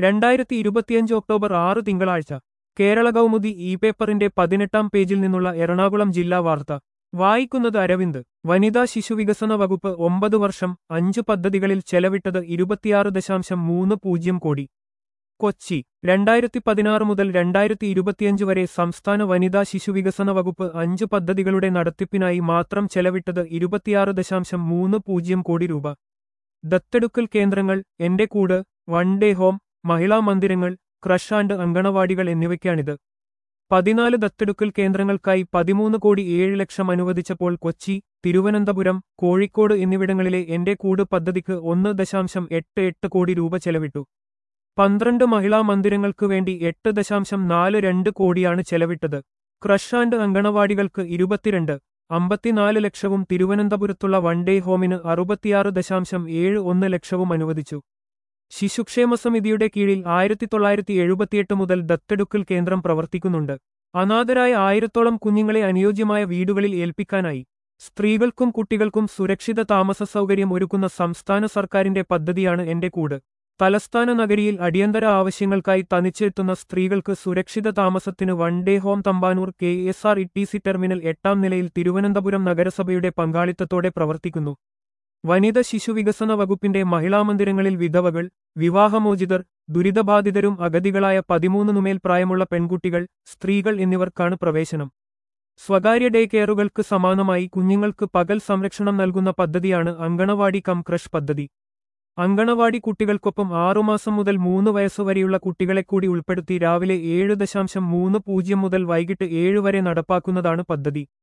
രണ്ടായിരത്തി ഇരുപത്തിയഞ്ച് ഒക്ടോബർ ആറ് തിങ്കളാഴ്ച കേരള കൗമുദി ഇ പേപ്പറിന്റെ പതിനെട്ടാം പേജിൽ നിന്നുള്ള എറണാകുളം ജില്ലാ വാർത്ത വായിക്കുന്നത് അരവിന്ദ് വനിതാ ശിശുവികസന വകുപ്പ് ഒമ്പത് വർഷം അഞ്ച് പദ്ധതികളിൽ ചെലവിട്ടത് ഇരുപത്തിയാറ് ദശാംശം മൂന്ന് പൂജ്യം കോടി കൊച്ചി രണ്ടായിരത്തി പതിനാറ് മുതൽ രണ്ടായിരത്തി ഇരുപത്തിയഞ്ച് വരെ സംസ്ഥാന വനിതാ ശിശുവികസന വകുപ്പ് അഞ്ച് പദ്ധതികളുടെ നടത്തിപ്പിനായി മാത്രം ചെലവിട്ടത് ഇരുപത്തിയാറ് ദശാംശം മൂന്ന് പൂജ്യം കോടി രൂപ ദത്തെടുക്കൽ കേന്ദ്രങ്ങൾ എന്റെ കൂട് വൺ ഡേ ഹോം മഹിളാ മന്ദിരങ്ങൾ ക്രഷ് ആൻഡ് അങ്കണവാടികൾ എന്നിവയ്ക്കാണിത് പതിനാല് ദത്തെടുക്കൽ കേന്ദ്രങ്ങൾക്കായി പതിമൂന്ന് കോടി ഏഴ് ലക്ഷം അനുവദിച്ചപ്പോൾ കൊച്ചി തിരുവനന്തപുരം കോഴിക്കോട് എന്നിവിടങ്ങളിലെ എന്റെ കൂട് പദ്ധതിക്ക് ഒന്ന് ദശാംശം എട്ട് എട്ട് കോടി രൂപ ചെലവിട്ടു പന്ത്രണ്ട് മഹിളാ മന്ദിരങ്ങൾക്ക് വേണ്ടി എട്ട് ദശാംശം നാല് രണ്ട് കോടിയാണ് ചെലവിട്ടത് ക്രഷ് ആൻഡ് അങ്കണവാടികൾക്ക് ഇരുപത്തിരണ്ട് അമ്പത്തിനാല് ലക്ഷവും തിരുവനന്തപുരത്തുള്ള വൺ ഡേ ഹോമിന് അറുപത്തിയാറ് ദശാംശം ഏഴ് ഒന്ന് ലക്ഷവും അനുവദിച്ചു ശിശുക്ഷേമ സമിതിയുടെ കീഴിൽ ആയിരത്തി തൊള്ളായിരത്തി എഴുപത്തിയെട്ട് മുതൽ ദത്തെടുക്കൽ കേന്ദ്രം പ്രവർത്തിക്കുന്നുണ്ട് അനാഥരായ ആയിരത്തോളം കുഞ്ഞുങ്ങളെ അനുയോജ്യമായ വീടുകളിൽ ഏൽപ്പിക്കാനായി സ്ത്രീകൾക്കും കുട്ടികൾക്കും സുരക്ഷിത താമസ സൗകര്യം ഒരുക്കുന്ന സംസ്ഥാന സർക്കാരിന്റെ പദ്ധതിയാണ് എന്റെ കൂട് തലസ്ഥാന നഗരിയിൽ അടിയന്തര ആവശ്യങ്ങൾക്കായി തനിച്ചെത്തുന്ന സ്ത്രീകൾക്ക് സുരക്ഷിത താമസത്തിന് one day home Thampanoor K S R T C സി ടെർമിനൽ എട്ടാം നിലയിൽ തിരുവനന്തപുരം നഗരസഭയുടെ പങ്കാളിത്തത്തോടെ പ്രവർത്തിക്കുന്നു വനിത ശിശുവികസന വകുപ്പിന്റെ മഹിളാമന്ദിരങ്ങളിൽ വിധവകൾ വിവാഹമോചിതർ ദുരിതബാധിതരും അഗതികളായ പതിമൂന്നിനുമേൽ പ്രായമുള്ള പെൺകുട്ടികൾ സ്ത്രീകൾ എന്നിവർക്കാണ് പ്രവേശനം സ്വകാര്യ ഡേ കെയറുകൾക്ക് സമാനമായി കുഞ്ഞുങ്ങൾക്ക് പകൽ സംരക്ഷണം നൽകുന്ന പദ്ധതിയാണ് അങ്കണവാടി കം ക്രഷ് പദ്ധതി അങ്കണവാടി കുട്ടികൾക്കൊപ്പം ആറുമാസം മുതൽ മൂന്ന് വയസ്സുവരെയുള്ള കുട്ടികളെ കൂടി ഉൾപ്പെടുത്തി രാവിലെ ഏഴ് ദശാംശം മൂന്ന് പൂജ്യം മുതൽ വൈകിട്ട് ഏഴ് വരെ നടപ്പാക്കുന്നതാണ് പദ്ധതി